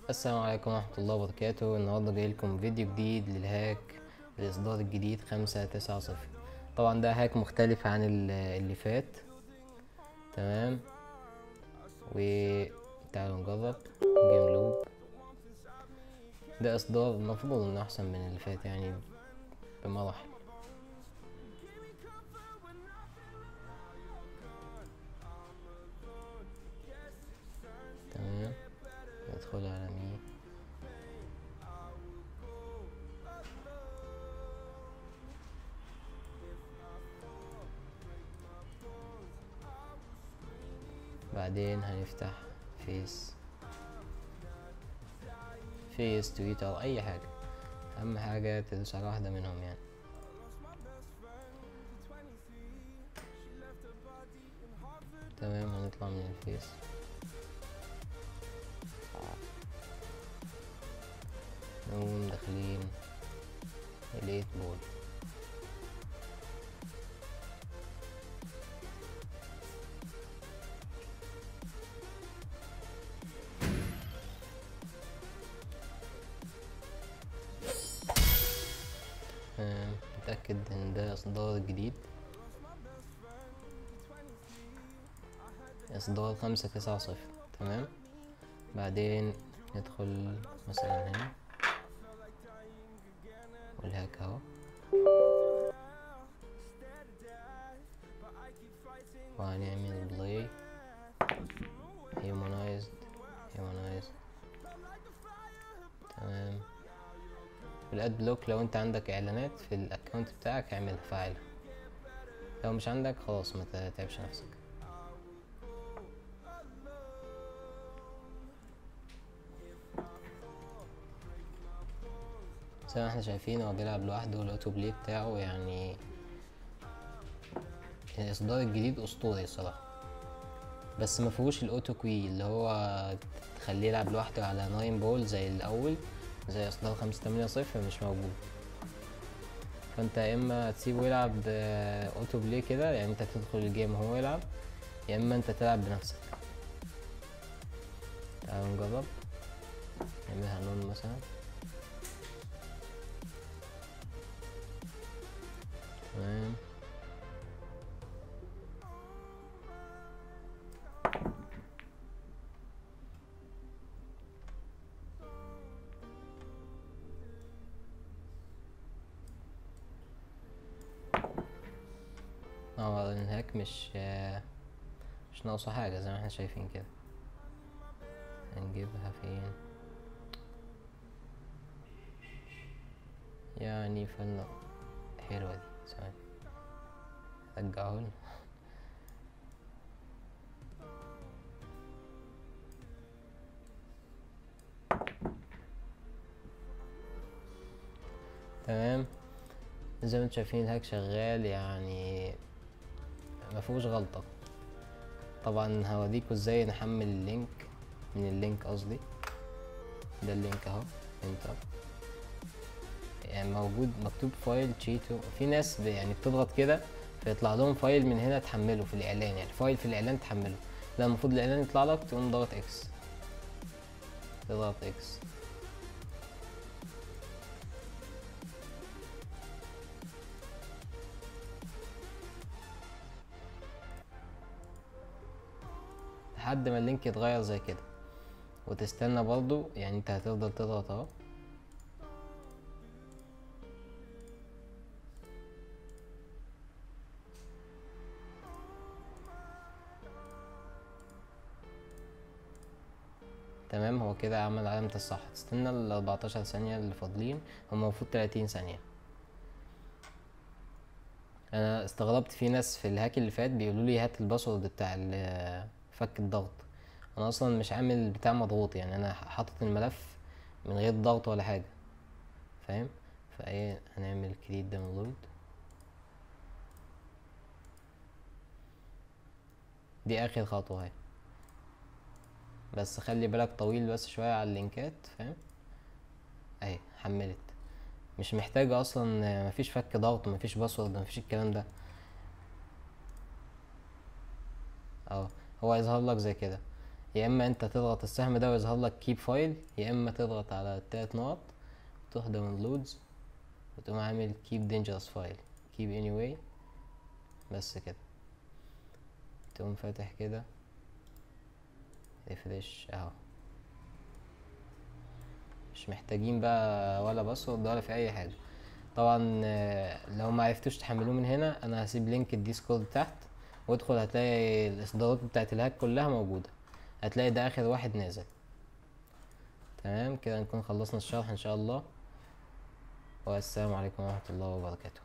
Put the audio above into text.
السلام عليكم ورحمة الله وبركاته النهاردة جاي لكم فيديو جديد للهاك الإصدار الجديد خمسة تسعة صفر طبعا ده هاك مختلف عن ال- اللي فات تمام وتعالوا نجرب جيم لوب ده إصدار المفروض إنه أحسن من اللي فات يعني بمراحل تمام ندخل على مين بعدين هنفتح فيس فيس تويتر اي حاجة اهم حاجة تدوس على واحدة منهم يعني تمام هنطلع من الفيس نقوم داخلين الايت بول آم، نتأكد ان ده اصدار جديد اصدار خمسة تسعة صفر تمام بعدين ندخل مثلا هنا والهاك اهو وهنعمل بلاي humanized humanized تمام والاد بلوك لو انت عندك اعلانات في الاكونت بتاعك اعمل فعلها لو مش عندك خلاص ما تتعبش نفسك زي ما احنا شايفين هو بيلعب لوحده والاوتو بلاي بتاعه يعني الاصدار الجديد اسطوري الصراحه بس ما فيهوش الاوتو كوي اللي هو تخليه يلعب لوحده على ناين بول زي الاول زي اصدار خمسة تمانية صفر مش موجود فانت يا اما تسيبه يلعب آه، اوتو بلاي كده يعني انت تدخل الجيم وهو يلعب يا اما انت تلعب بنفسك تعالوا نجرب نعملها نون مثلا تمام اه الهاك مش مش ناقصه حاجة زي ما احنا شايفين كده هنجيبها فين يعني فن حلوة دي ثواني رجعهولنا تمام زي ما انتم شايفين الهاك شغال يعني ما فيهوش غلطة طبعا هوريكوا ازاي نحمل اللينك من اللينك قصدي ده اللينك اهو انتر يعني موجود مكتوب فايل تشيتو في ناس ب- يعني بتضغط كده فيطلع لهم فايل من هنا تحمله في الاعلان يعني فايل في الاعلان تحمله لا المفروض الاعلان يطلع لك تقوم ضغط اكس تضغط اكس لحد ما اللينك يتغير زي كده وتستنى برضو يعني انت هتفضل تضغط اهو تمام هو كده عمل علامة الصح تستنى ال 14 ثانية اللي فاضلين هم المفروض 30 ثانية انا استغربت في ناس في الهاك اللي فات بيقولوا لي هات الباسورد بتاع ال- فك الضغط انا اصلا مش عامل بتاع مضغوط يعني انا حاطط الملف من غير ضغط ولا حاجة فاهم فايه هنعمل كريت داونلود دي اخر خطوة اهي بس خلي بالك طويل بس شوية على اللينكات فاهم اهي حملت مش محتاجة اصلا مفيش فك ضغط مفيش باسورد مفيش الكلام ده اه هو هيظهر لك زي كده يا اما انت تضغط السهم ده ويظهر لك كيب فايل يا اما تضغط على التلات نقط تروح داونلودز وتقوم عامل keep dangerous file keep anyway بس كده تقوم فاتح كده ريفريش اهو مش محتاجين بقى ولا باسورد ولا في اي حاجه طبعا آه، لو ما عرفتوش تحملوه من هنا انا هسيب لينك الديسكورد تحت وادخل هتلاقي الاصدارات بتاعت الهاك كلها موجوده هتلاقي ده اخر واحد نازل تمام كده نكون خلصنا الشرح ان شاء الله والسلام عليكم ورحمه الله وبركاته